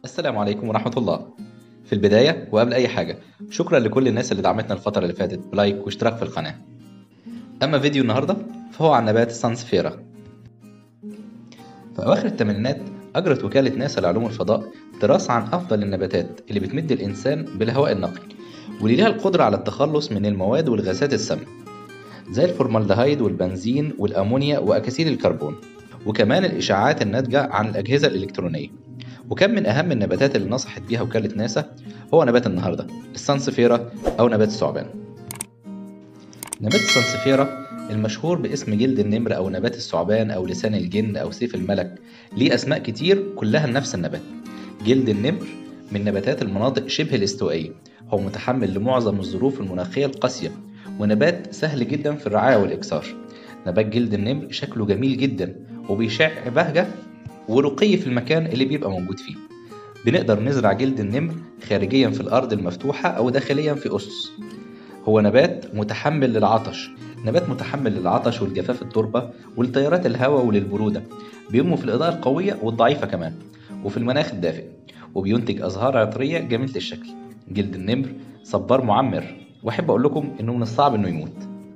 السلام عليكم ورحمة الله في البداية وقبل أي حاجة شكرا لكل الناس اللي دعمتنا الفترة اللي فاتت بلايك واشتراك في القناة أما فيديو النهاردة فهو عن نبات السانسفيرا في أواخر الثمانينات أجرت وكالة ناسا لعلوم الفضاء دراسة عن أفضل النباتات اللي بتمد الإنسان بالهواء النقي واللي ليها القدرة على التخلص من المواد والغازات السامة زي الفورمالدهيد والبنزين والأمونيا وأكاسيد الكربون وكمان الإشعاعات الناتجة عن الأجهزة الإلكترونية وكان من أهم النباتات اللي نصحت بيها وكالة ناسا هو نبات النهاردة السانسفيرا أو نبات الثعبان نبات السانسفيرا المشهور باسم جلد النمر أو نبات الثعبان أو لسان الجن أو سيف الملك ليه أسماء كتير كلها لنفس النبات جلد النمر من نباتات المناطق شبه الاستوائية هو متحمل لمعظم الظروف المناخية القاسية ونبات سهل جدا في الرعاية والإكثار نبات جلد النمر شكله جميل جدا وبيشع بهجة ورقي في المكان اللي بيبقى موجود فيه بنقدر نزرع جلد النمر خارجيا في الأرض المفتوحة أو داخليا في أسس هو نبات متحمل للعطش نبات متحمل للعطش والجفاف التربة ولتيارات الهواء وللبرودة بينمو في الإضاءة القوية والضعيفة كمان وفي المناخ الدافئ وبينتج أزهار عطرية جميلة الشكل جلد النمر صبار معمر وأحب أقول لكم إنه من الصعب إنه يموت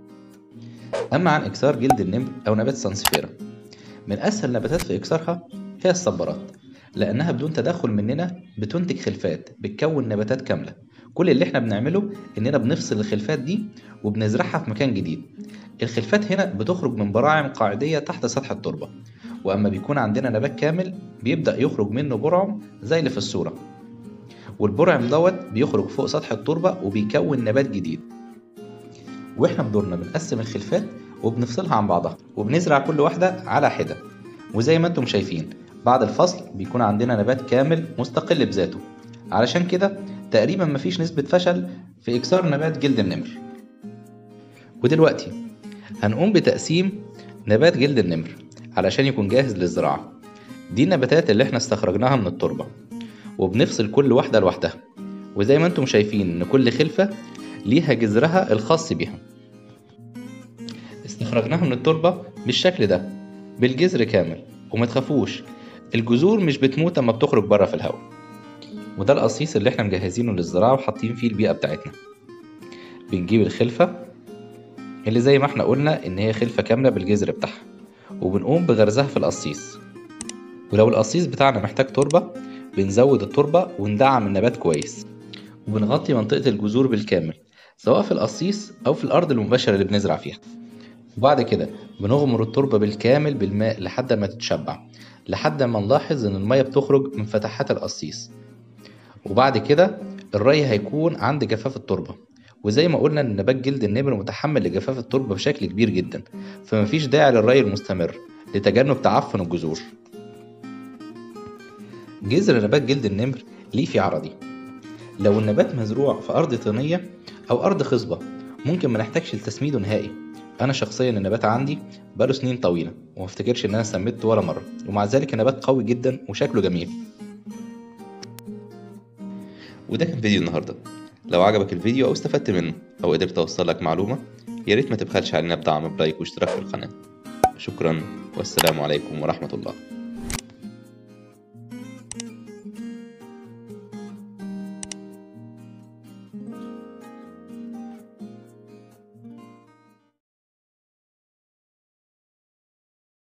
أما عن إكسار جلد النمر أو نبات سانسفيرا من أسهل النباتات في إكسارها هي الصبارات لأنها بدون تدخل مننا بتنتج خلفات بتكون نباتات كاملة كل اللي احنا بنعمله إننا بنفصل الخلفات دي وبنزرعها في مكان جديد الخلفات هنا بتخرج من براعم قاعدية تحت سطح التربة وأما بيكون عندنا نبات كامل بيبدأ يخرج منه برعم زي اللي في الصورة والبرعم دوت بيخرج فوق سطح التربة وبيكون نبات جديد واحنا بدورنا بنقسم الخلفات وبنفصلها عن بعضها وبنزرع كل واحدة على حدة وزي ما انتم شايفين بعد الفصل بيكون عندنا نبات كامل مستقل بذاته علشان كده تقريبا مفيش نسبة فشل في إكسار نبات جلد النمر ودلوقتي هنقوم بتقسيم نبات جلد النمر علشان يكون جاهز للزراعة دي النباتات اللي احنا استخرجناها من التربة وبنفصل كل واحدة لوحدها وزي ما انتم شايفين ان كل خلفة ليها جذرها الخاص بيها استخرجناها من التربة بالشكل ده بالجذر كامل وما تخافوش الجذور مش بتموت اما بتخرج بره في الهواء وده القصيص اللي احنا مجهزينه للزراعة وحاطين فيه البيئة بتاعتنا بنجيب الخلفة اللي زي ما احنا قلنا ان هي خلفة كاملة بالجذر بتاعها وبنقوم بغرزها في القصيص ولو القصيص بتاعنا محتاج تربة بنزود التربة وندعم النبات كويس وبنغطي منطقة الجذور بالكامل سواء في القصيص أو في الأرض المباشرة اللي بنزرع فيها وبعد كده بنغمر التربة بالكامل بالماء لحد ما تتشبع لحد ما نلاحظ إن المية بتخرج من فتحات القصيص وبعد كده الري هيكون عند جفاف التربة وزي ما قلنا ان نبات جلد النمر متحمل لجفاف التربة بشكل كبير جدا فمفيش داعي للري المستمر لتجنب تعفن الجذور جذر نبات جلد النمر ليفي عرضي لو النبات مزروع في أرض طينية أو أرض خصبة ممكن ما نحتاجش لتسميده نهائي أنا شخصيا النبات عندي بقاله سنين طويلة وما افتكرش إن أنا سميته ولا مرة ومع ذلك النبات قوي جدا وشكله جميل وده كان فيديو النهاردة لو عجبك الفيديو أو استفدت منه أو قدرت أوصل لك معلومة يا ريت ما تبخلش علينا بدعم بلايك واشتراك في القناة شكرا والسلام عليكم ورحمة الله